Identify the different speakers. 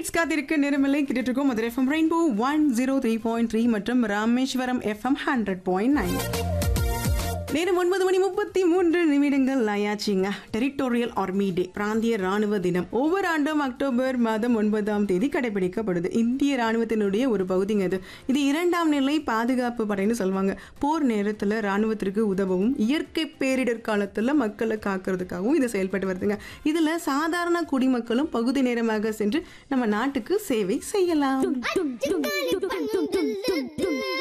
Speaker 1: updates காத்திருக்க நேரமில்லை கேட்டுட்டு இருக்கோம் Madurai FM rainbow one zero three point three மற்றும் Rameswaram FM hundred point nine நேரம் ஒன்பது மணி முப்பத்தி மூன்று நிமிடங்கள் ஆயாச்சுங்க டெரிட்டோரியல் ஆர்மி டே பிராந்திய ராணுவ தினம் ஒவ்வொரு ஆண்டும் அக்டோபர் மாதம் ஒன்பதாம் தேதி கடைபிடிக்கப்படுது இந்திய ராணுவத்தினுடைய ஒரு பகுதிங்க இது இது இரண்டாம் நிலை பாதுகாப்பு படைன்னு சொல்லுவாங்க போர் நேரத்தில் ராணுவத்திற்கு உதவவும் இயற்கை பேரிடர் காலத்தில் மக்களை காக்கிறதுக்காகவும் இது செயல்பட்டு வருதுங்க இதில் சாதாரண குடிமக்களும் பகுதி நேரமாக சென்று நம்ம நாட்டுக்கு சேவை செய்யலாம்
Speaker 2: tum tum tum tum tum tum tum tum